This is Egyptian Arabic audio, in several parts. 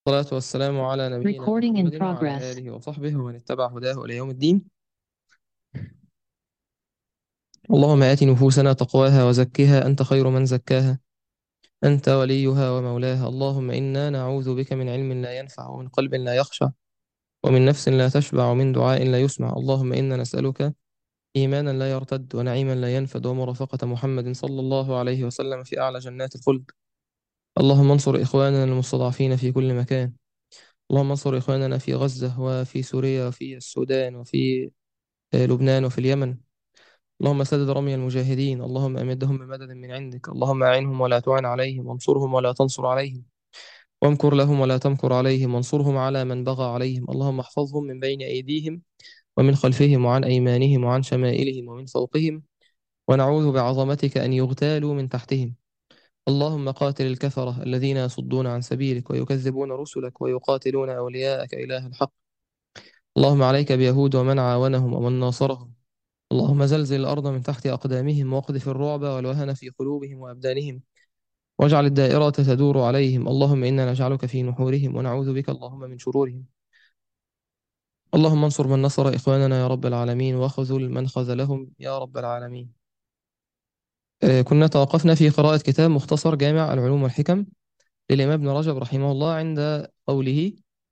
والصلاة والسلام على نبينا Recording in محمد وعلى progress. آله وصحبه ومن اتبع هداه إلى يوم الدين اللهم آت نفوسنا تقواها وزكها أنت خير من زكاها أنت وليها ومولاها اللهم إنا نعوذ بك من علم لا ينفع ومن قلب لا يخشع ومن نفس لا تشبع ومن دعاء لا يسمع اللهم إنا نسألك إيمانا لا يرتد ونعيما لا ينفد ومرافقة محمد صلى الله عليه وسلم في أعلى جنات الخلد اللهم انصر إخواننا المستضعفين في كل مكان اللهم انصر إخواننا في غزة وفي سوريا وفي السودان وفي لبنان وفي اليمن اللهم سدد رمي المجاهدين اللهم أمدهم بمدد من عندك اللهم أعنهم ولا تعن عليهم وانصرهم ولا تنصر عليهم وامكر لهم ولا تمكر عليهم وانصرهم على من بغى عليهم اللهم احفظهم من بين أيديهم ومن خلفهم وعن أيمانهم وعن شمائلهم ومن فوقهم ونعوذ بعظمتك أن يغتالوا من تحتهم اللهم قاتل الكفرة الذين يصدون عن سبيلك ويكذبون رسلك ويقاتلون أولياءك إله الحق اللهم عليك بيهود ومن عاونهم ومن ناصرهم اللهم زلزل الأرض من تحت أقدامهم واقذف الرعب والوهن في قلوبهم وأبدانهم واجعل الدائرة تدور عليهم اللهم إنا نجعلك في نحورهم ونعوذ بك اللهم من شرورهم اللهم انصر من نصر إخواننا يا رب العالمين واخذل من خذلهم يا رب العالمين آه، كنا توقفنا في قراءة كتاب مختصر جامع العلوم والحكم للإمام ابن رجب رحمه الله عند قوله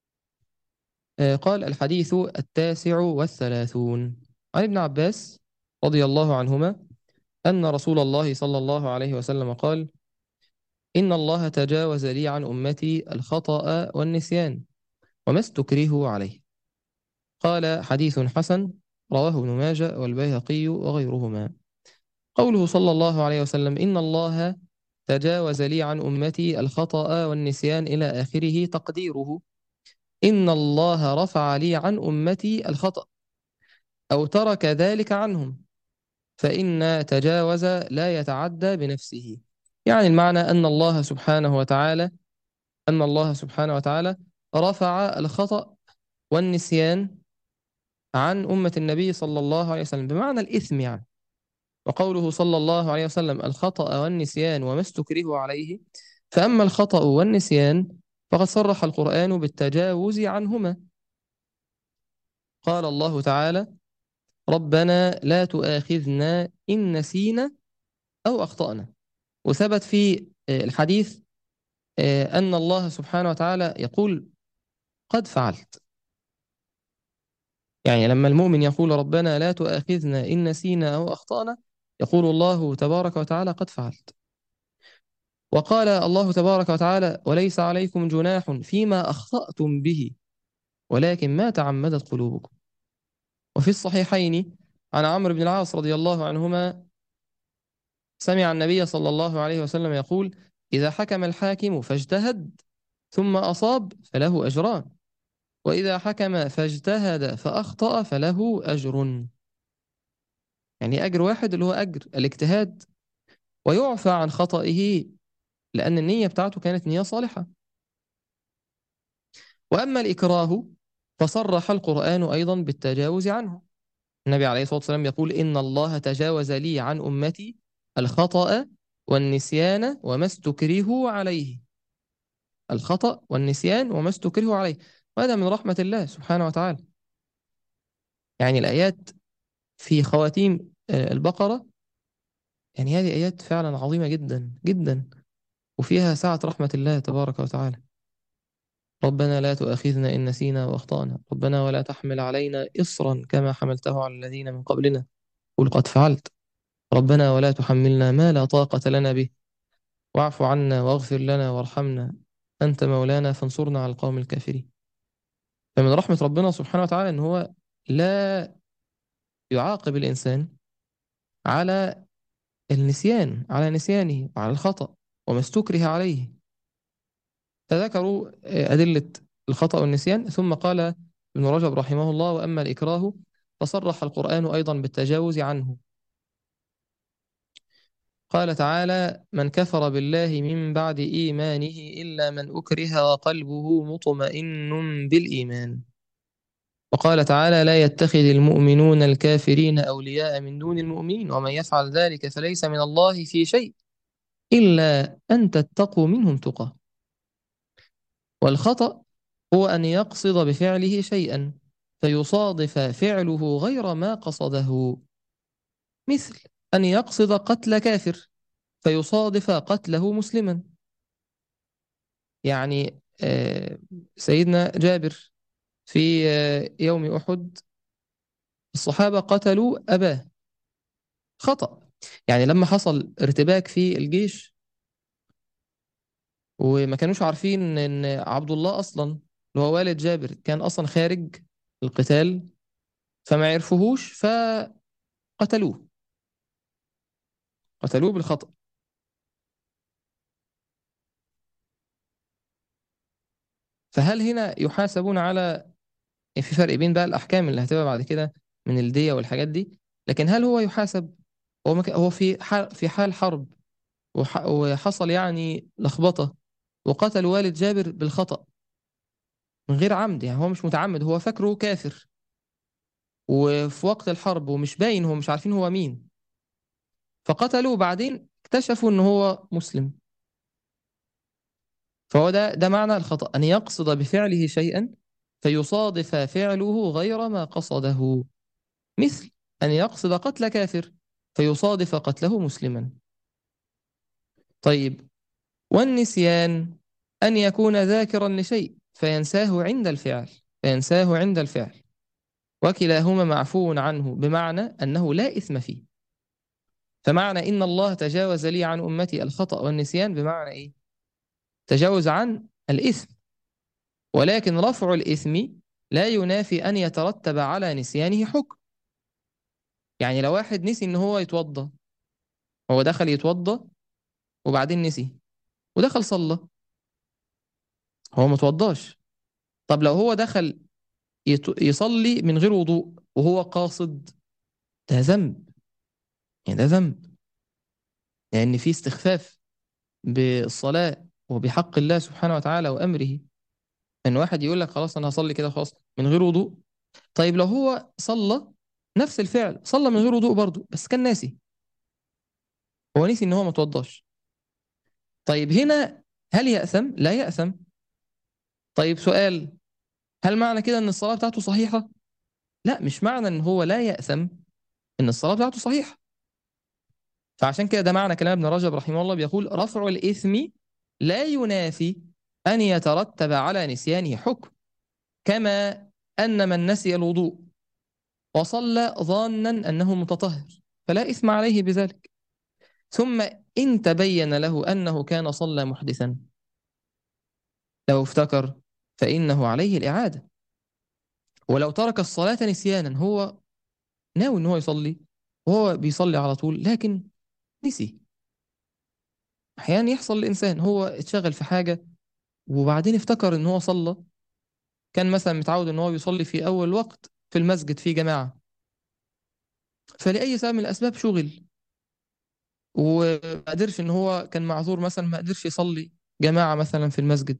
آه، قال الحديث التاسع والثلاثون عن ابن عباس رضي الله عنهما أن رسول الله صلى الله عليه وسلم قال إن الله تجاوز لي عن أمتي الخطأ والنسيان وما استكرهوا عليه قال حديث حسن رواه ابن ماجه والبيهقي وغيرهما قوله صلى الله عليه وسلم إن الله تجاوز لي عن أمتي الخطأ والنسيان إلى آخره تقديره إن الله رفع لي عن أمتي الخطأ أو ترك ذلك عنهم فإن تجاوز لا يتعدى بنفسه يعني المعنى أن الله سبحانه وتعالى أن الله سبحانه وتعالى رفع الخطأ والنسيان عن أمة النبي صلى الله عليه وسلم بمعنى الإثم يعني وقوله صلى الله عليه وسلم الخطأ والنسيان وما استكرهوا عليه فأما الخطأ والنسيان فقد صرح القرآن بالتجاوز عنهما قال الله تعالى ربنا لا تؤاخذنا إن نسينا أو أخطأنا وثبت في الحديث أن الله سبحانه وتعالى يقول قد فعلت يعني لما المؤمن يقول ربنا لا تؤاخذنا إن نسينا أو أخطأنا يقول الله تبارك وتعالى قد فعلت وقال الله تبارك وتعالى وليس عليكم جناح فيما أخطأتم به ولكن ما تعمدت قلوبكم وفي الصحيحين عن عمرو بن العاص رضي الله عنهما سمع النبي صلى الله عليه وسلم يقول إذا حكم الحاكم فاجتهد ثم أصاب فله أجران وإذا حكم فاجتهد فأخطأ فله أجر يعني أجر واحد اللي هو أجر الاجتهاد ويعفى عن خطئه لأن النية بتاعته كانت نية صالحة وأما الإكراه فصرح القرآن أيضا بالتجاوز عنه النبي عليه الصلاة والسلام يقول إن الله تجاوز لي عن أمتي الخطأ والنسيان وما استكرهوا عليه الخطأ والنسيان وما استكرهوا عليه وهذا من رحمة الله سبحانه وتعالى يعني الآيات في خواتيم آه، البقرة يعني هذه آيات فعلا عظيمة جدا جدا وفيها سعة رحمة الله تبارك وتعالى ربنا لا تؤاخذنا إن نسينا وأخطأنا ربنا ولا تحمل علينا إصرا كما حملته على الذين من قبلنا قل قد فعلت ربنا ولا تحملنا ما لا طاقة لنا به واعف عنا واغفر لنا وارحمنا أنت مولانا فانصرنا على القوم الكافرين فمن رحمة ربنا سبحانه وتعالى أن هو لا يعاقب الإنسان على النسيان على نسيانه وعلى الخطأ وما استكره عليه فذكروا آه، أدلة الخطأ والنسيان ثم قال ابن رجب رحمه الله وأما الإكراه فصرح القرآن أيضا بالتجاوز عنه قال تعالى من كفر بالله من بعد إيمانه إلا من أكره وقلبه مطمئن بالإيمان وقال تعالى لا يتخذ المؤمنون الكافرين أولياء من دون المؤمنين ومن يفعل ذلك فليس من الله في شيء إلا أن تتقوا منهم تقى والخطأ هو أن يقصد بفعله شيئا فيصادف فعله غير ما قصده مثل أن يقصد قتل كافر فيصادف قتله مسلما يعني آه، سيدنا جابر في آه، يوم أحد الصحابة قتلوا أباه خطأ يعني لما حصل ارتباك في الجيش وما كانوش عارفين ان عبد الله اصلا اللي هو والد جابر كان اصلا خارج القتال فما عرفوهوش فقتلوه قتلوه بالخطأ فهل هنا يحاسبون على في فرق بين بقى الأحكام اللي هتبقى بعد كده من الدية والحاجات دي لكن هل هو يحاسب هو مك... هو في حال في حال حرب وح... وحصل يعني لخبطة وقتل والد جابر بالخطأ من غير عمد يعني هو مش متعمد هو فاكره كافر وفي وقت الحرب ومش باين هو مش عارفين هو مين فقتلوه بعدين اكتشفوا ان هو مسلم فهو ده ده معنى الخطأ أن يقصد بفعله شيئا فيصادف فعله غير ما قصده مثل أن يقصد قتل كافر فيصادف قتله مسلما طيب والنسيان أن يكون ذاكرا لشيء فينساه عند الفعل فينساه عند الفعل وكلاهما معفو عنه بمعنى أنه لا إثم فيه فمعنى إن الله تجاوز لي عن أمتي الخطأ والنسيان بمعنى إيه؟ تجاوز عن الإثم ولكن رفع الإثم لا ينافي أن يترتب على نسيانه حكم يعني لو واحد نسي إن هو يتوضأ هو دخل يتوضأ وبعدين نسي ودخل صلى هو ما توضاش طب لو هو دخل يت- يصلي من غير وضوء وهو قاصد ده ذنب يعني ده ذنب لأن في استخفاف بالصلاة وبحق الله سبحانه وتعالى وأمره إن واحد يقول لك خلاص أنا هصلي كده خلاص من غير وضوء طيب لو هو صلى نفس الفعل صلى من غير وضوء برضه بس كان ناسي هو نسي إن هو ما توضاش طيب هنا هل يأثم؟ لا يأثم طيب سؤال هل معنى كده إن الصلاة بتاعته صحيحة؟ لا مش معنى إن هو لا يأثم إن الصلاة بتاعته صحيحة فعشان كده ده معنى كلام ابن رجب رحمه الله بيقول رفع الإثم لا ينافي أن يترتب على نسيانه حكم كما أن من نسي الوضوء وصلى ظانا أنه متطهر فلا إثم عليه بذلك ثم إن تبين له أنه كان صلى محدثا لو افتكر فإنه عليه الإعادة ولو ترك الصلاة نسيانا هو ناوي إن هو يصلي وهو بيصلي على طول لكن نسي أحيانا يحصل الإنسان هو اتشغل في حاجة وبعدين افتكر إن هو صلى كان مثلا متعود إن هو يصلي في أول وقت في المسجد في جماعة فلأي سبب من الأسباب شغل وما قدرش إن هو كان معذور مثلا ما قدرش يصلي جماعة مثلا في المسجد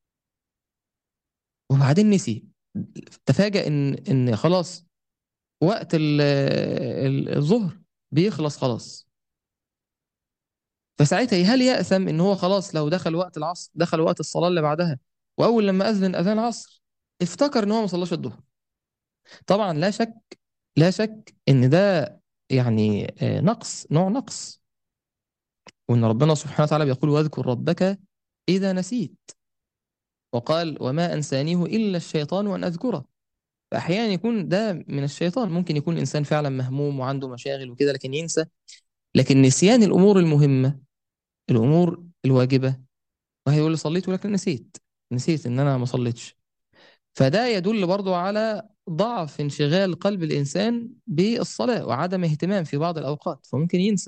وبعدين نسي تفاجأ إن إن خلاص وقت ال- ال- الظهر بيخلص خلاص فساعتها هل يأثم إن هو خلاص لو دخل وقت العصر دخل وقت الصلاة اللي بعدها وأول لما أذن أذان العصر افتكر إن هو ما صلاش الظهر طبعا لا شك لا شك إن ده يعني آه، نقص نوع نقص وإن ربنا سبحانه وتعالى بيقول واذكر ربك إذا نسيت وقال وما أنسانيه إلا الشيطان وأن أذكره فأحيانا يكون ده من الشيطان ممكن يكون إنسان فعلا مهموم وعنده مشاغل وكده لكن ينسى لكن نسيان الأمور المهمة الأمور الواجبة وهيقول لي صليت ولكن نسيت نسيت إن أنا ما صليتش فده يدل برضو على ضعف انشغال قلب الإنسان بالصلاة وعدم اهتمام في بعض الأوقات فممكن ينسى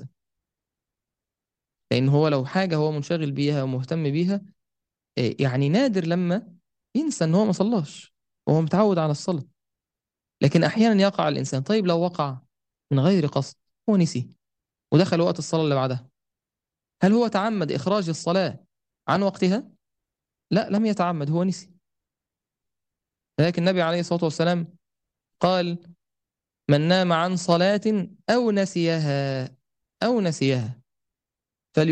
لأن هو لو حاجة هو منشغل بيها ومهتم بيها إيه، يعني نادر لما ينسى إن هو ما صلاش وهو متعود على الصلاة لكن أحيانا يقع الإنسان طيب لو وقع من غير قصد هو نسي ودخل وقت الصلاة اللي بعدها هل هو تعمد إخراج الصلاة عن وقتها؟ لا لم يتعمد هو نسي لكن النبي عليه الصلاة والسلام قال من نام عن صلاة أو نسيها أو نسيها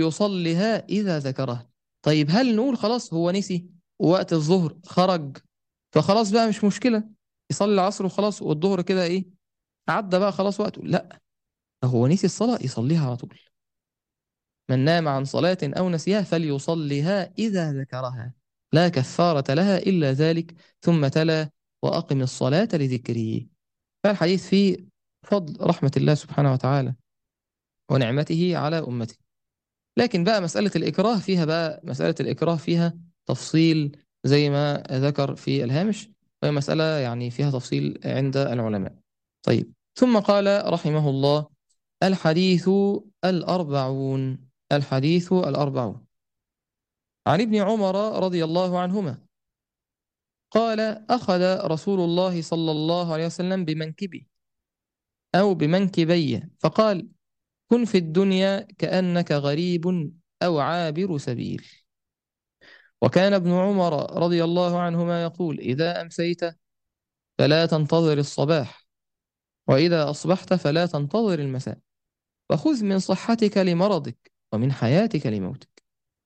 فليصلها إذا ذكرها طيب هل نقول خلاص هو نسي وقت الظهر خرج فخلاص بقى مش مشكلة يصلي العصر وخلاص والظهر كده ايه عدى بقى خلاص وقته لا هو نسي الصلاة يصليها على طول من نام عن صلاة أو نسيها فليصليها إذا ذكرها لا كفارة لها إلا ذلك ثم تلا وأقم الصلاة لذكري فالحديث فيه فضل رحمة الله سبحانه وتعالى ونعمته على أمته لكن بقى مسألة الإكراه فيها بقى مسألة الإكراه فيها تفصيل زي ما ذكر في الهامش وهي مسألة يعني فيها تفصيل عند العلماء طيب ثم قال رحمه الله الحديث الأربعون الحديث الأربعون عن ابن عمر رضي الله عنهما قال أخذ رسول الله صلى الله عليه وسلم بمنكبي أو بمنكبي فقال كن في الدنيا كأنك غريب أو عابر سبيل وكان ابن عمر رضي الله عنهما يقول إذا أمسيت فلا تنتظر الصباح وإذا أصبحت فلا تنتظر المساء وخذ من صحتك لمرضك ومن حياتك لموتك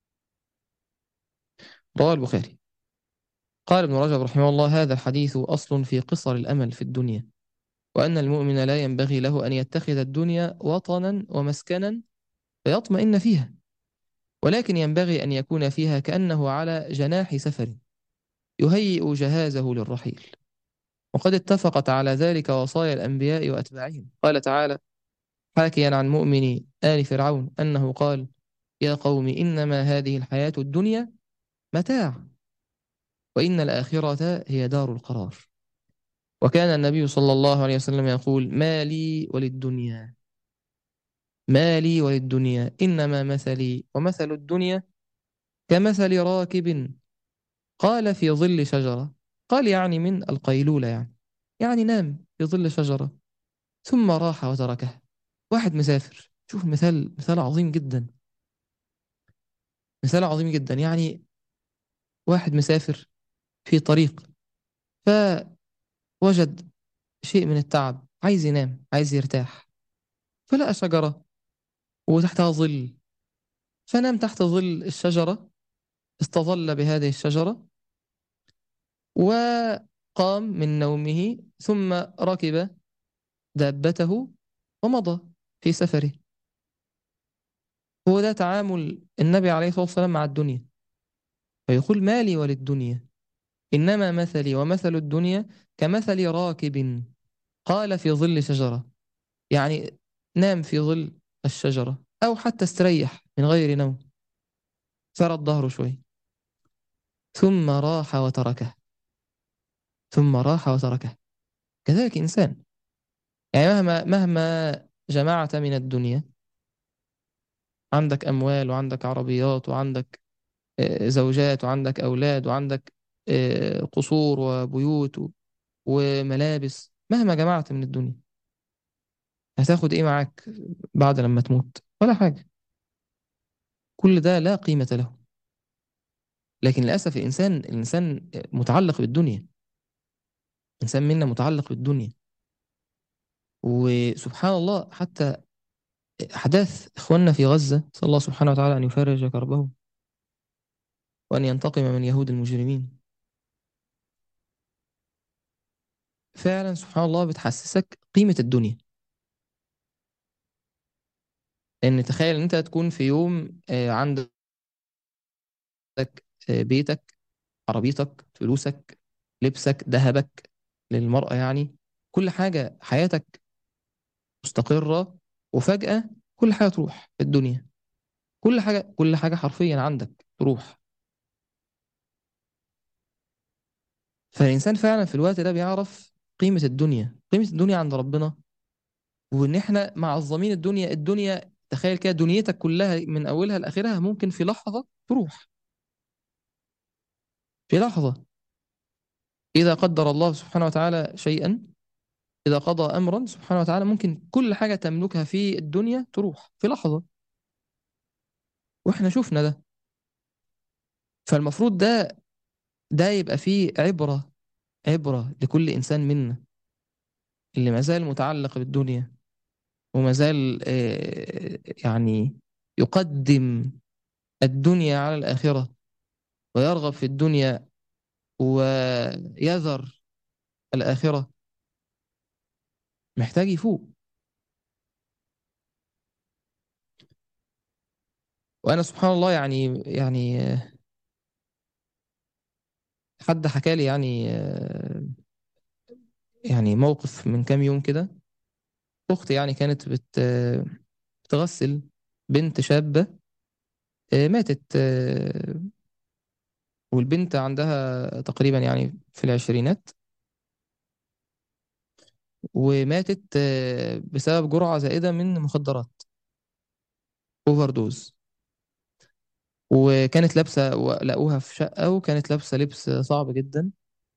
رواه البخاري قال ابن رجب رحمه الله هذا الحديث أصل في قصر الأمل في الدنيا وأن المؤمن لا ينبغي له أن يتخذ الدنيا وطنا ومسكنا فيطمئن فيها ولكن ينبغي أن يكون فيها كأنه على جناح سفر يهيئ جهازه للرحيل وقد اتفقت على ذلك وصايا الأنبياء وأتباعهم قال تعالى حاكيا عن مؤمن آل فرعون أنه قال يا قوم إنما هذه الحياة الدنيا متاع وإن الآخرة هي دار القرار وكان النبي صلى الله عليه وسلم يقول ما لي وللدنيا ما لي وللدنيا إنما مثلي ومثل الدنيا كمثل راكب قال في ظل شجرة قال يعني من القيلولة يعني يعني نام في ظل شجرة ثم راح وتركها واحد مسافر شوف مثال مثال عظيم جدا مثال عظيم جدا يعني واحد مسافر في طريق فوجد شيء من التعب عايز ينام عايز يرتاح فلقى شجرة وتحتها ظل فنام تحت ظل الشجرة استظل بهذه الشجرة وقام من نومه ثم ركب دابته ومضى في سفره هو ده تعامل النبي عليه الصلاة والسلام مع الدنيا فيقول مالي وللدنيا إنما مثلي ومثل الدنيا كمثل راكب قال في ظل شجرة يعني نام في ظل الشجرة أو حتى استريح من غير نوم فرد ظهره شوي ثم راح وتركه ثم راح وتركه كذلك إنسان يعني مهما مهما جمعت من الدنيا عندك أموال وعندك عربيات وعندك آه، زوجات وعندك أولاد وعندك آه، قصور وبيوت و- وملابس مهما جمعت من الدنيا هتاخد إيه معاك بعد لما تموت ولا حاجة كل ده لا قيمة له لكن للأسف الإنسان الإنسان متعلق بالدنيا إنسان منا متعلق بالدنيا وسبحان الله حتى أحداث إخواننا في غزة صلى الله سبحانه وتعالى أن يفرج كربهم وأن ينتقم من يهود المجرمين فعلا سبحان الله بتحسسك قيمة الدنيا لأن تخيل إن أنت تكون في يوم آه، عندك آه، بيتك عربيتك فلوسك لبسك ذهبك للمرأة يعني كل حاجة حياتك مستقرة وفجأة كل حاجة تروح في الدنيا كل حاجة كل حاجة حرفيا عندك تروح فالإنسان فعلا في الوقت ده بيعرف قيمة الدنيا قيمة الدنيا عند ربنا وإن إحنا معظمين الدنيا الدنيا تخيل كده دنيتك كلها من أولها لآخرها ممكن في لحظة تروح في لحظة إذا قدر الله سبحانه وتعالى شيئا إذا قضى أمرا سبحانه وتعالى ممكن كل حاجة تملكها في الدنيا تروح في لحظة وإحنا شفنا ده فالمفروض ده ده يبقى فيه عبرة عبرة لكل إنسان منا اللي ما زال متعلق بالدنيا وما زال آه، يعني يقدم الدنيا على الآخرة ويرغب في الدنيا و يذر الآخرة محتاج يفوق وأنا سبحان الله يعني يعني حد حكى لي يعني يعني موقف من كام يوم كده أختي يعني كانت بت بتغسل بنت شابة ماتت والبنت عندها تقريبا يعني في العشرينات وماتت بسبب جرعة زائدة من مخدرات اوفر دوز وكانت لابسة لقوها في شقة وكانت لابسة لبس صعب جدا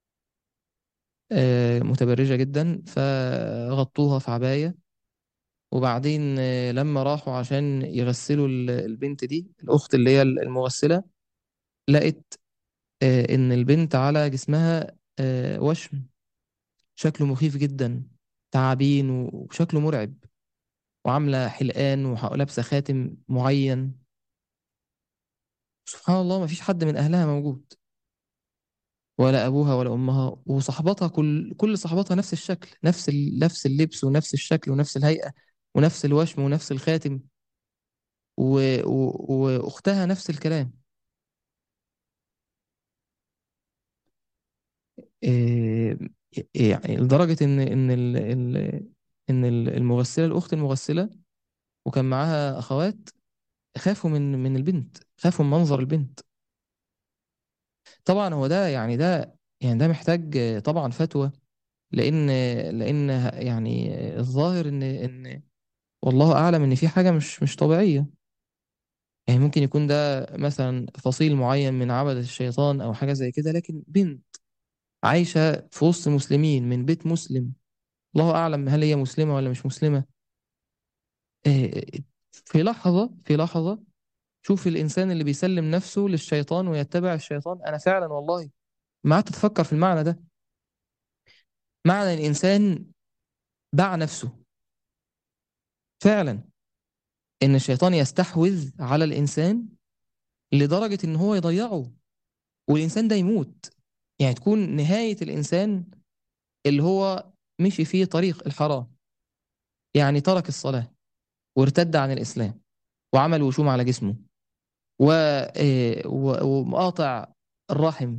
متبرجة جدا فغطوها في عباية وبعدين لما راحوا عشان يغسلوا البنت دي الأخت اللي هي المغسلة لقت إن البنت على جسمها وشم شكله مخيف جدا تعابين وشكله مرعب وعاملة حلقان ولابسة خاتم معين سبحان الله ما فيش حد من أهلها موجود ولا أبوها ولا أمها وصحباتها كل كل صحباتها نفس الشكل نفس ال... نفس اللبس ونفس الشكل ونفس الهيئة ونفس الوشم ونفس الخاتم و... و... وأختها نفس الكلام إيه... يعني لدرجة إن إن ال... ال... إن المغسلة الأخت المغسلة وكان معاها أخوات خافوا من من البنت خافوا من منظر البنت طبعا هو ده يعني ده يعني ده محتاج طبعا فتوى لان لان يعني الظاهر ان ان والله اعلم ان في حاجه مش مش طبيعيه يعني ممكن يكون ده مثلا فصيل معين من عبدة الشيطان او حاجه زي كده لكن بنت عايشه في وسط مسلمين من بيت مسلم الله اعلم هل هي مسلمه ولا مش مسلمه في لحظه في لحظه شوف الانسان اللي بيسلم نفسه للشيطان ويتبع الشيطان انا فعلا والله ما قعدت اتفكر في المعنى ده معنى الانسان باع نفسه فعلا ان الشيطان يستحوذ على الانسان لدرجه ان هو يضيعه والانسان ده يموت يعني تكون نهايه الانسان اللي هو مشي في طريق الحرام يعني ترك الصلاه وارتد عن الاسلام وعمل وشوم على جسمه و... ومقاطع الرحم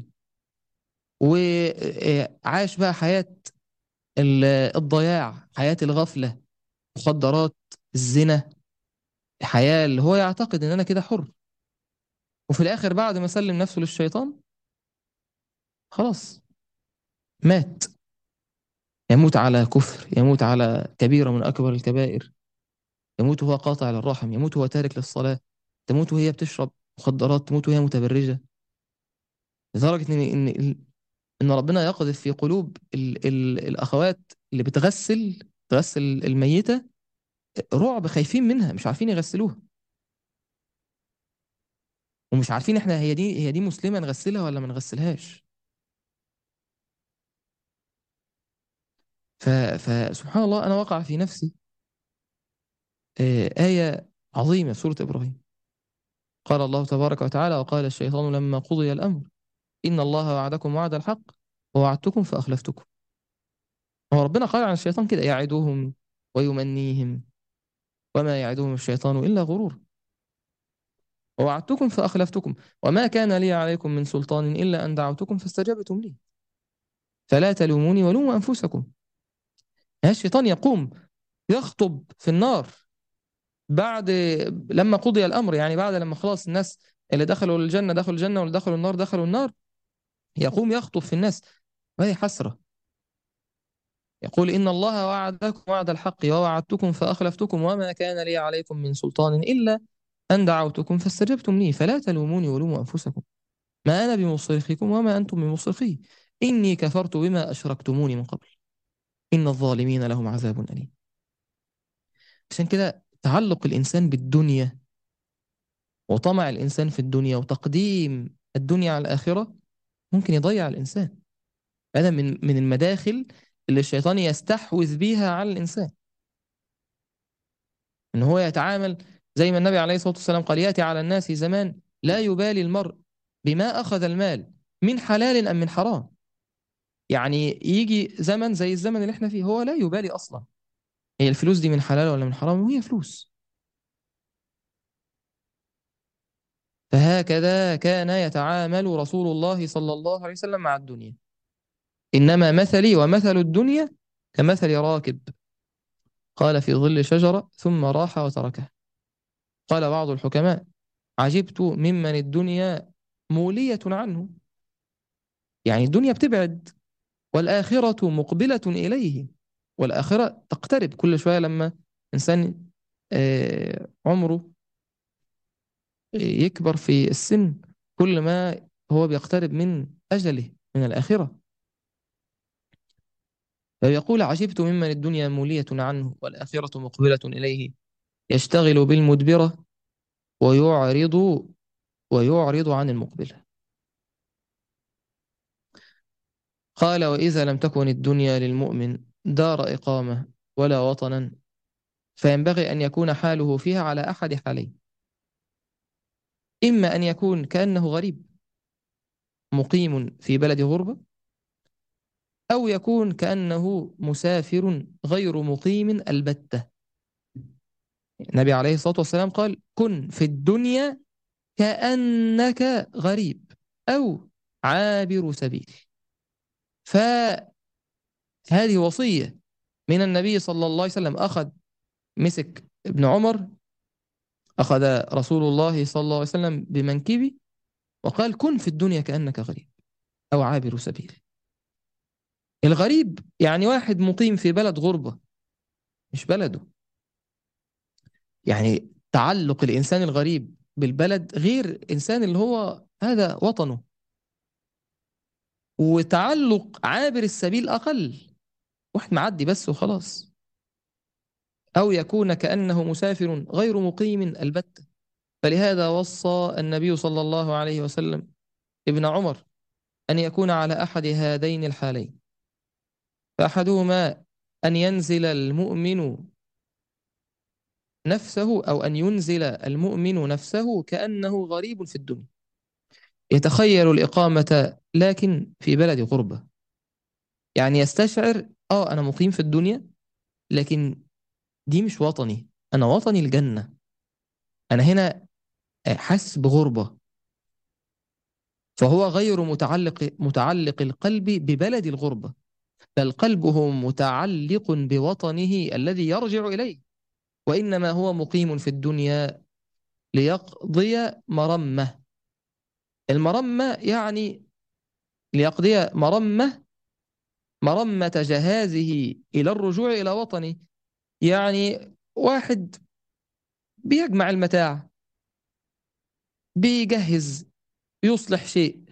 وعاش بقى حياة الضياع حياة الغفلة مخدرات الزنا حياة اللي هو يعتقد ان انا كده حر وفي الاخر بعد ما سلم نفسه للشيطان خلاص مات يموت على كفر يموت على كبيرة من اكبر الكبائر يموت وهو قاطع للرحم يموت وهو تارك للصلاة تموت وهي بتشرب مخدرات تموت وهي متبرجة لدرجة ان ان ان ربنا يقذف في قلوب ال ال الاخوات اللي بتغسل تغسل الميتة رعب خايفين منها مش عارفين يغسلوها ومش عارفين احنا هي دي هي دي مسلمة نغسلها ولا ما نغسلهاش ف فسبحان الله انا وقع في نفسي آية عظيمة في سورة إبراهيم قال الله تبارك وتعالى وقال الشيطان لما قضي الأمر إن الله وعدكم وعد الحق ووعدتكم فأخلفتكم هو ربنا قال عن الشيطان كده يعدهم ويمنيهم وما يعدهم الشيطان إلا غرور ووعدتكم فأخلفتكم وما كان لي عليكم من سلطان إلا أن دعوتكم فاستجبتم لي فلا تلوموني ولوموا أنفسكم الشيطان يقوم يخطب في النار بعد لما قضي الأمر يعني بعد لما خلاص الناس اللي دخلوا الجنة دخلوا الجنة واللي دخلوا النار دخلوا النار يقوم يخطب في الناس وهي حسرة يقول إن الله وعدكم وعد الحق ووعدتكم فأخلفتكم وما كان لي عليكم من سلطان إلا أن دعوتكم فاستجبتم لي فلا تلوموني ولوموا أنفسكم ما أنا بمصرخكم وما أنتم بمصرخي إني كفرت بما أشركتموني من قبل إن الظالمين لهم عذاب أليم عشان كده تعلق الإنسان بالدنيا وطمع الإنسان في الدنيا وتقديم الدنيا على الآخرة ممكن يضيع الإنسان هذا من من المداخل اللي الشيطان يستحوذ بيها على الإنسان إن هو يتعامل زي ما النبي عليه الصلاة والسلام قال يأتي على الناس زمان لا يبالي المرء بما أخذ المال من حلال أم من حرام يعني يجي زمن زي الزمن اللي احنا فيه هو لا يبالي اصلا هي الفلوس دي من حلال ولا من حرام وهي فلوس فهكذا كان يتعامل رسول الله صلى الله عليه وسلم مع الدنيا إنما مثلي ومثل الدنيا كمثل راكب قال في ظل شجرة ثم راح وتركها قال بعض الحكماء عجبت ممن الدنيا مولية عنه يعني الدنيا بتبعد والآخرة مقبلة إليه والآخرة تقترب كل شوية لما إنسان آه، عمره يكبر في السن كل ما هو بيقترب من أجله من الآخرة فيقول عجبت ممن الدنيا مولية عنه والآخرة مقبلة إليه يشتغل بالمدبرة ويعرض ويعرض عن المقبلة قال وإذا لم تكن الدنيا للمؤمن دار إقامة ولا وطنا فينبغي أن يكون حاله فيها على أحد حالين إما أن يكون كأنه غريب مقيم في بلد غربة أو يكون كأنه مسافر غير مقيم البتة النبي عليه الصلاة والسلام قال كن في الدنيا كأنك غريب أو عابر سبيل فهذه وصية من النبي صلى الله عليه وسلم أخذ مسك ابن عمر أخذ رسول الله صلى الله عليه وسلم بمنكبي وقال كن في الدنيا كأنك غريب أو عابر سبيل الغريب يعني واحد مقيم في بلد غربة مش بلده يعني تعلق الإنسان الغريب بالبلد غير الإنسان اللي هو هذا وطنه وتعلق عابر السبيل أقل واحد معدي بس وخلاص أو يكون كأنه مسافر غير مقيم البتة فلهذا وصى النبي صلى الله عليه وسلم ابن عمر أن يكون على أحد هذين الحالين فأحدهما أن ينزل المؤمن نفسه أو أن ينزل المؤمن نفسه كأنه غريب في الدنيا يتخيل الإقامة لكن في بلد غربة يعني يستشعر آه أنا مقيم في الدنيا لكن دي مش وطني أنا وطني الجنة أنا هنا حاسس بغربة فهو غير متعلق متعلق القلب ببلد الغربة بل قلبه متعلق بوطنه الذي يرجع إليه وإنما هو مقيم في الدنيا ليقضي مرمة المرمة يعني ليقضي مرمة مرمة جهازه إلى الرجوع إلى وطنه يعني واحد بيجمع المتاع بيجهز يصلح شيء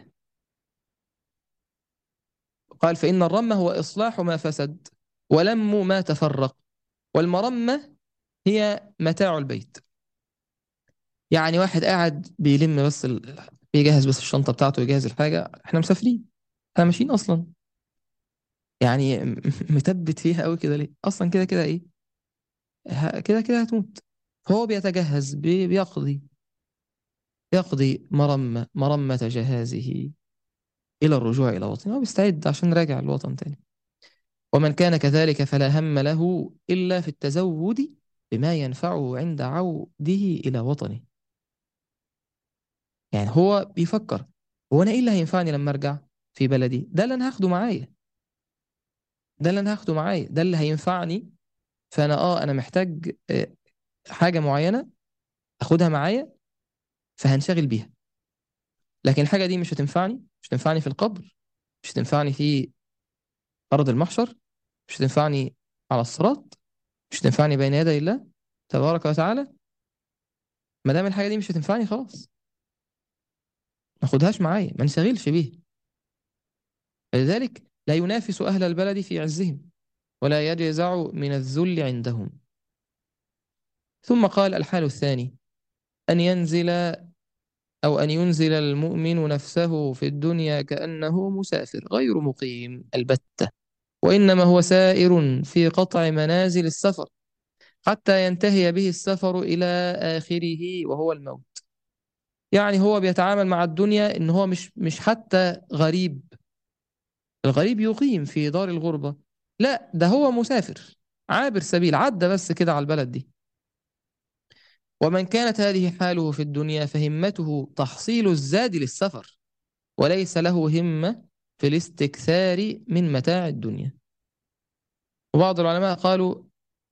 قال فإن الرمة هو إصلاح ما فسد ولم ما تفرق والمرمة هي متاع البيت يعني واحد قاعد بيلم بس ال... بيجهز بس الشنطة بتاعته يجهز الحاجة احنا مسافرين احنا ماشيين أصلا يعني م- متبت فيها قوي كده ليه أصلا كده كده إيه ه- كده كده هتموت فهو بيتجهز بي... بيقضي يقضي مرمى مرمة جهازه إلى الرجوع إلى وطنه هو بيستعد عشان راجع الوطن تاني ومن كان كذلك فلا هم له إلا في التزود بما ينفعه عند عوده إلى وطنه يعني هو بيفكر هو أنا إيه اللي هينفعني لما أرجع في بلدي ده اللي أنا هاخده معايا ده اللي أنا هاخده معايا ده اللي هينفعني فأنا آه أنا محتاج آه، حاجة معينة أخدها معايا فهنشغل بيها لكن الحاجة دي مش هتنفعني مش هتنفعني في القبر مش هتنفعني في أرض المحشر مش هتنفعني على الصراط مش هتنفعني بين يدي الله تبارك وتعالى ما دام الحاجة دي مش هتنفعني خلاص ما اخدهاش معايا ما انشغلش بيها فلذلك لا ينافس أهل البلد في عزهم ولا يجزع من الذل عندهم ثم قال الحال الثاني أن ينزل أو أن ينزل المؤمن نفسه في الدنيا كأنه مسافر غير مقيم البتة وإنما هو سائر في قطع منازل السفر حتى ينتهي به السفر إلى آخره وهو الموت يعني هو بيتعامل مع الدنيا إن هو مش مش حتى غريب الغريب يقيم في دار الغربة لا ده هو مسافر عابر سبيل عدى بس كده على البلد دي ومن كانت هذه حاله في الدنيا فهمته تحصيل الزاد للسفر وليس له همة في الاستكثار من متاع الدنيا وبعض العلماء قالوا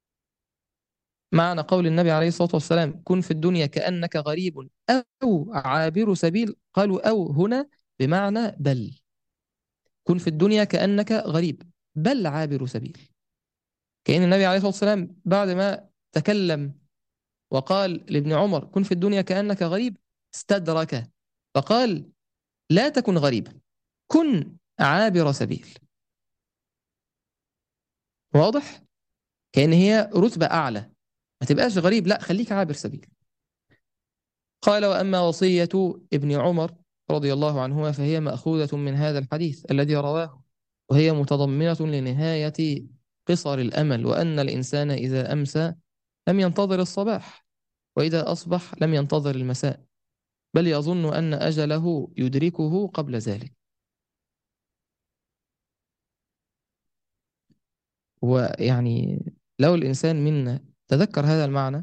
معنى قول النبي عليه الصلاة والسلام كن في الدنيا كأنك غريب أو عابر سبيل قالوا أو هنا بمعنى بل كن في الدنيا كأنك غريب بل عابر سبيل كأن النبي عليه الصلاة والسلام بعد ما تكلم وقال لابن عمر كن في الدنيا كأنك غريب استدرك فقال لا تكن غريبا كن عابر سبيل واضح كأن هي رتبة أعلى ما تبقاش غريب لا خليك عابر سبيل قال وأما وصية ابن عمر رضي الله عنهما فهي مأخوذة من هذا الحديث الذي رواه وهي متضمنة لنهاية قصر الأمل وأن الإنسان إذا أمسى لم ينتظر الصباح وإذا أصبح لم ينتظر المساء بل يظن أن أجله يدركه قبل ذلك ويعني لو الإنسان منا تذكر هذا المعنى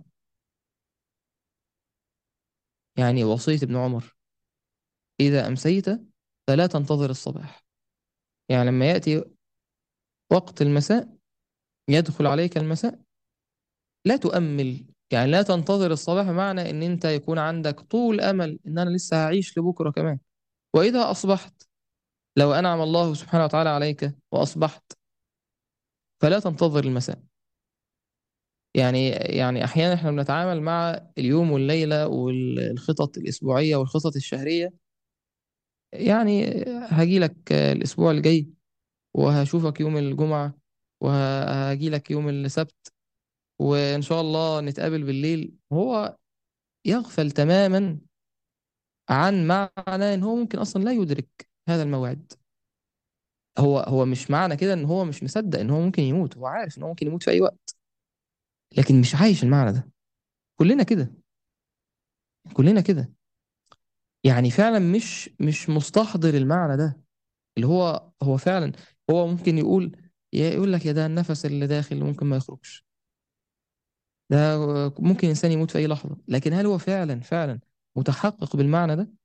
يعني وصية ابن عمر إذا أمسيت فلا تنتظر الصباح يعني لما يأتي وقت المساء يدخل عليك المساء لا تؤمل يعني لا تنتظر الصباح معنى ان انت يكون عندك طول امل ان انا لسه هعيش لبكره كمان واذا اصبحت لو انعم الله سبحانه وتعالى عليك واصبحت فلا تنتظر المساء يعني يعني احيانا احنا بنتعامل مع اليوم والليله والخطط الاسبوعيه والخطط الشهريه يعني هاجي لك الاسبوع الجاي وهشوفك يوم الجمعه وهاجي لك يوم السبت وإن شاء الله نتقابل بالليل هو يغفل تماما عن معنى إن هو ممكن أصلا لا يدرك هذا الموعد هو هو مش معنى كده إن هو مش مصدق إن هو ممكن يموت هو عارف إن هو ممكن يموت في أي وقت لكن مش عايش المعنى ده كلنا كده كلنا كده يعني فعلا مش مش مستحضر المعنى ده اللي هو هو فعلا هو ممكن يقول يقول لك يا ده النفس اللي داخل ممكن ما يخرجش ده ممكن إنسان يموت في أي لحظة لكن هل هو فعلا فعلا متحقق بالمعنى ده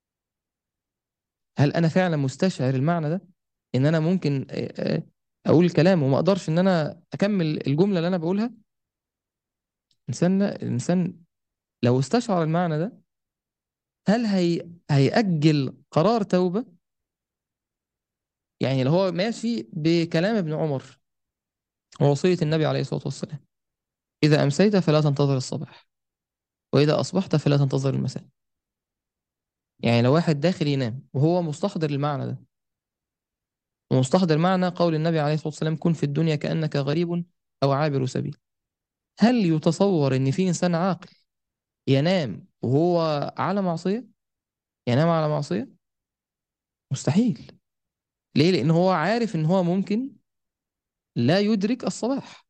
هل أنا فعلا مستشعر المعنى ده إن أنا ممكن آه، آه، أقول كلام وما أقدرش إن أنا أكمل الجملة اللي أنا بقولها إنسان الإنسان لو استشعر المعنى ده هل هي هيأجل قرار توبة يعني لو هو ماشي بكلام ابن عمر ووصية النبي عليه الصلاة والسلام إذا أمسيت فلا تنتظر الصباح وإذا أصبحت فلا تنتظر المساء يعني لو واحد داخل ينام وهو مستحضر المعنى ده ومستحضر معنى قول النبي عليه الصلاة والسلام كن في الدنيا كأنك غريب أو عابر سبيل هل يتصور إن في إنسان عاقل ينام وهو على معصية ينام على معصية مستحيل ليه لأن هو عارف إن هو ممكن لا يدرك الصباح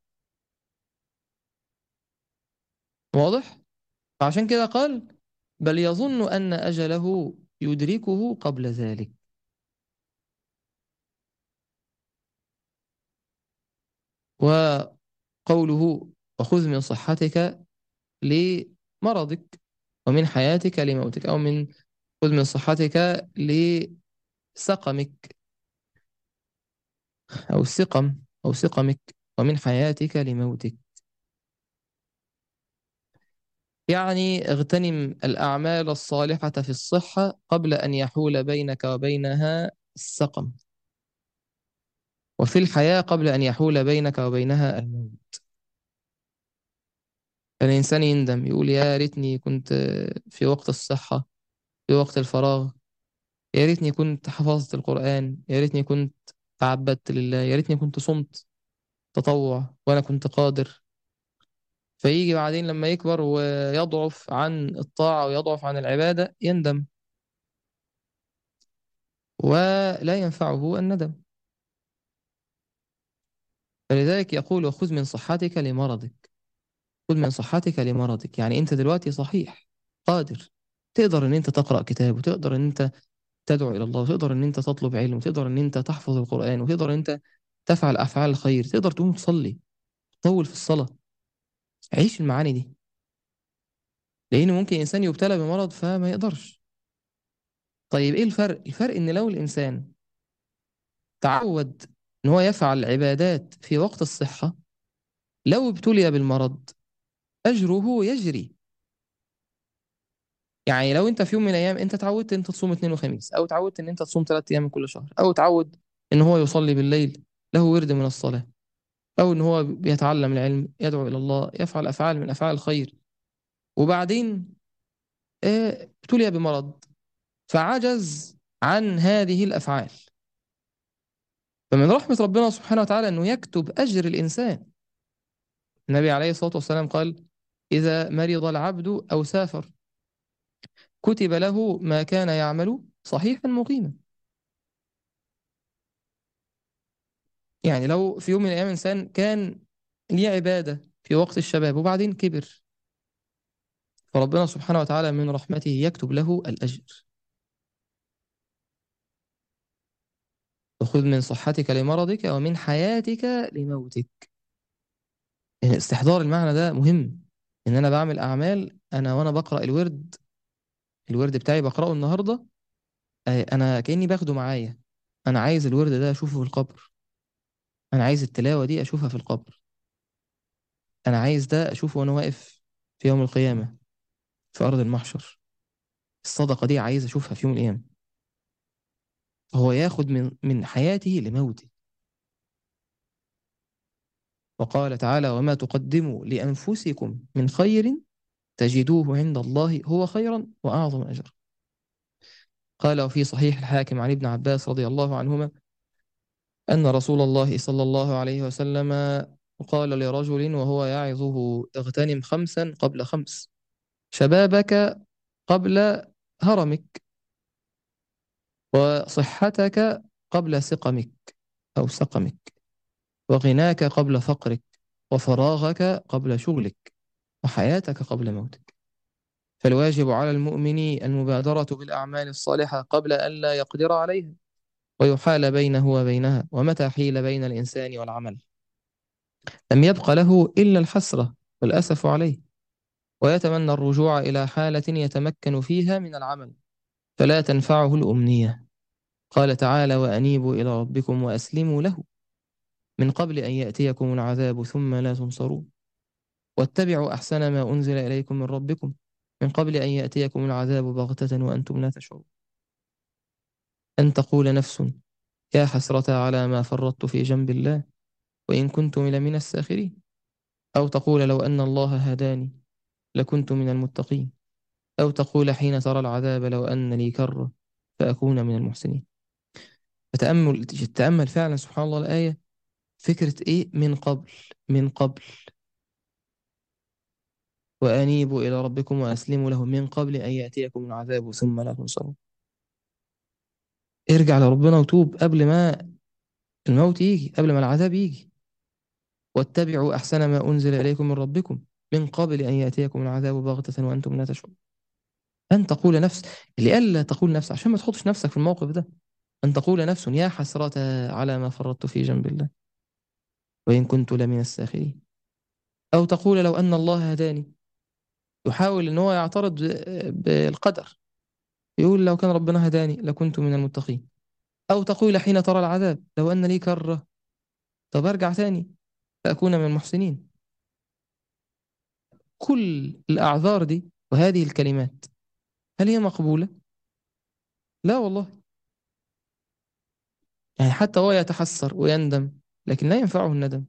واضح فعشان كده قال بل يظن أن أجله يدركه قبل ذلك وقوله وخذ من صحتك لمرضك ومن حياتك لموتك أو من خذ من صحتك لسقمك أو السقم أو سقمك ومن حياتك لموتك يعني اغتنم الأعمال الصالحة في الصحة قبل أن يحول بينك وبينها السقم وفي الحياة قبل أن يحول بينك وبينها الموت الإنسان يندم يقول يا ريتني كنت في وقت الصحة في وقت الفراغ يا ريتني كنت حفظت القرآن يا ريتني كنت تعبدت لله يا ريتني كنت صمت تطوع وأنا كنت قادر فيجي بعدين لما يكبر ويضعف عن الطاعة ويضعف عن العبادة يندم ولا ينفعه الندم فلذلك يقول وخذ من صحتك لمرضك خذ من صحتك لمرضك يعني انت دلوقتي صحيح قادر تقدر ان انت تقرأ كتاب وتقدر ان انت تدعو إلى الله وتقدر إن أنت تطلب علم وتقدر إن أنت تحفظ القرآن وتقدر إن أنت تفعل أفعال الخير تقدر تقوم تصلي تطول في الصلاة عيش المعاني دي لأن ممكن إنسان يبتلى بمرض فما يقدرش طيب إيه الفرق؟ الفرق إن لو الإنسان تعود إن هو يفعل عبادات في وقت الصحة لو ابتلي بالمرض أجره يجري يعني لو انت في يوم من الايام انت اتعودت انت تصوم اثنين وخميس او اتعودت ان انت تصوم ثلاث ايام من كل شهر او اتعود ان هو يصلي بالليل له ورد من الصلاة او ان هو بيتعلم العلم يدعو الى الله يفعل افعال من افعال الخير وبعدين آه، ابتلي بمرض فعجز عن هذه الافعال فمن رحمة ربنا سبحانه وتعالى انه يكتب اجر الانسان النبي عليه الصلاة والسلام قال اذا مرض العبد او سافر كتب له ما كان يعمل صحيحا مقيما يعني لو في يوم من الأيام إنسان كان ليه عبادة في وقت الشباب وبعدين كبر فربنا سبحانه وتعالى من رحمته يكتب له الأجر وخذ من صحتك لمرضك ومن حياتك لموتك يعني استحضار المعنى ده مهم إن أنا بعمل أعمال أنا وأنا بقرأ الورد الورد بتاعي بقرأه النهاردة آه، أنا كأني باخده معايا أنا عايز الورد ده أشوفه في القبر أنا عايز التلاوة دي أشوفها في القبر أنا عايز ده أشوفه وأنا واقف في يوم القيامة في أرض المحشر الصدقة دي عايز أشوفها في يوم من الأيام هو ياخد من من حياته لموته وقال تعالى وما تقدموا لأنفسكم من خير تجدوه عند الله هو خيرا وأعظم أجرا قال وفي صحيح الحاكم عن ابن عباس رضي الله عنهما أن رسول الله صلى الله عليه وسلم قال لرجل وهو يعظه اغتنم خمسا قبل خمس شبابك قبل هرمك وصحتك قبل سقمك أو سقمك وغناك قبل فقرك وفراغك قبل شغلك وحياتك قبل موتك فالواجب على المؤمن المبادرة بالأعمال الصالحة قبل أن لا يقدر عليها ويحال بينه وبينها ومتى حيل بين الإنسان والعمل لم يبق له إلا الحسرة والأسف عليه ويتمنى الرجوع إلى حالة يتمكن فيها من العمل فلا تنفعه الأمنية قال تعالى وأنيبوا إلى ربكم وأسلموا له من قبل أن يأتيكم العذاب ثم لا تنصرون واتبعوا أحسن ما أنزل إليكم من ربكم من قبل أن يأتيكم العذاب بغتة وأنتم لا تشعرون أن تقول نفس يا حسرة على ما فرطت في جنب الله وإن كنت لمن الساخرين أو تقول لو أن الله هداني لكنت من المتقين أو تقول حين ترى العذاب لو أن لي كرة فأكون من المحسنين فتأمل تأمل فعلا سبحان الله الآية فكرة إيه من قبل من قبل وأنيبوا إلى ربكم وأسلموا له من قبل أن يأتيكم العذاب ثم لا تنصرون ارجع لربنا وتوب قبل ما الموت يجي قبل ما العذاب يجي واتبعوا أحسن ما أنزل إليكم من ربكم من قبل أن يأتيكم العذاب بغتة وأنتم لا تشعرون أن تقول نفس اللي قال لا تقول نفس عشان ما تحطش نفسك في الموقف ده أن تقول نفس يا حسرة على ما فرطت في جنب الله وإن كنت لمن الساخرين أو تقول لو أن الله هداني يحاول أن هو يعترض بالقدر يقول لو كان ربنا هداني لكنت من المتقين أو تقول حين ترى العذاب لو أن لي كرة طب أرجع ثاني فأكون من المحسنين كل الأعذار دي وهذه الكلمات هل هي مقبولة؟ لا والله يعني حتى هو يتحسر ويندم لكن لا ينفعه الندم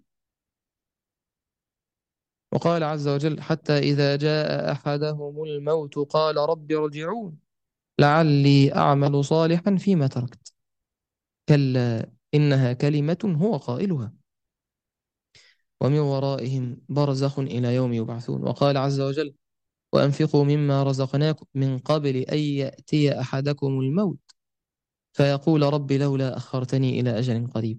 وقال عز وجل حتى إذا جاء أحدهم الموت قال رب ارجعون لعلي أعمل صالحا فيما تركت كلا إنها كلمة هو قائلها ومن ورائهم برزخ إلى يوم يبعثون وقال عز وجل وأنفقوا مما رزقناكم من قبل أن يأتي أحدكم الموت فيقول رب لولا أخرتني إلى أجل قريب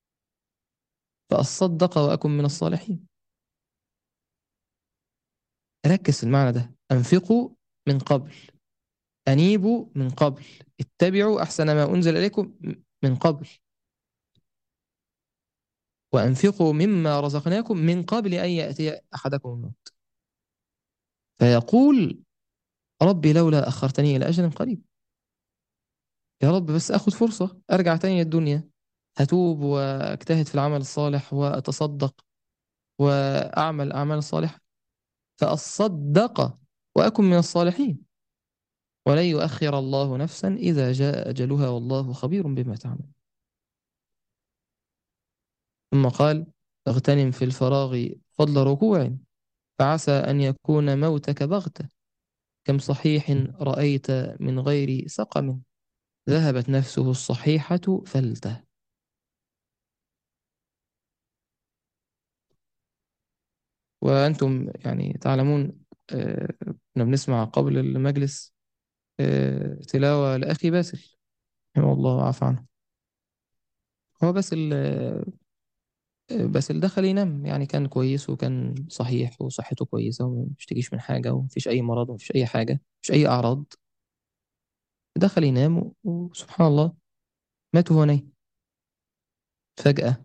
فأصدق وأكن من الصالحين ركز في المعنى ده أنفقوا من قبل أنيبوا من قبل اتبعوا أحسن ما أنزل إليكم من قبل وأنفقوا مما رزقناكم من قبل أن يأتي أحدكم الموت فيقول ربي لولا أخرتني إلى أجل قريب يا رب بس أخذ فرصة أرجع تاني للدنيا أتوب وأجتهد في العمل الصالح وأتصدق وأعمل أعمال صالحة فأصدق وأكن من الصالحين ولن يؤخر الله نفسا إذا جاء أجلها والله خبير بما تعمل ثم قال اغتنم في الفراغ فضل ركوع فعسى أن يكون موتك بغتة كم صحيح رأيت من غير سقم ذهبت نفسه الصحيحة فلته وأنتم يعني تعلمون آه، كنا بنسمع قبل المجلس آه، تلاوة لأخي باسل رحمه الله وعافى عنه هو باسل آه، باسل دخل ينام يعني كان كويس وكان صحيح وصحته كويسة وما بيشتكيش من حاجة ومفيش أي مرض ومفيش أي حاجة مفيش أي أعراض دخل ينام و- وسبحان الله مات وهو نايم فجأة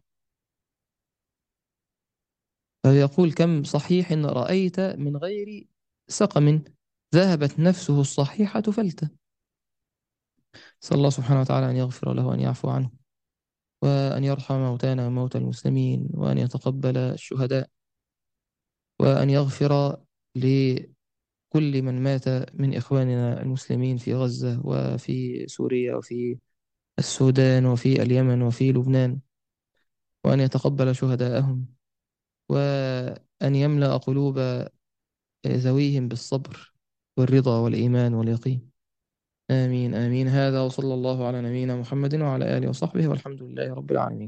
فيقول كم صحيح رأيت من غير سقم ذهبت نفسه الصحيحة فلتة صلى الله سبحانه وتعالى أن يغفر له وأن يعفو عنه وأن يرحم موتانا وموتى المسلمين وأن يتقبل الشهداء وأن يغفر لكل من مات من إخواننا المسلمين في غزة وفي سوريا وفي السودان وفي اليمن وفي لبنان وأن يتقبل شهداءهم وأن يملأ قلوب ذويهم بالصبر والرضا والإيمان واليقين آمين آمين هذا وصلى الله على نبينا محمد وعلى آله وصحبه والحمد لله رب العالمين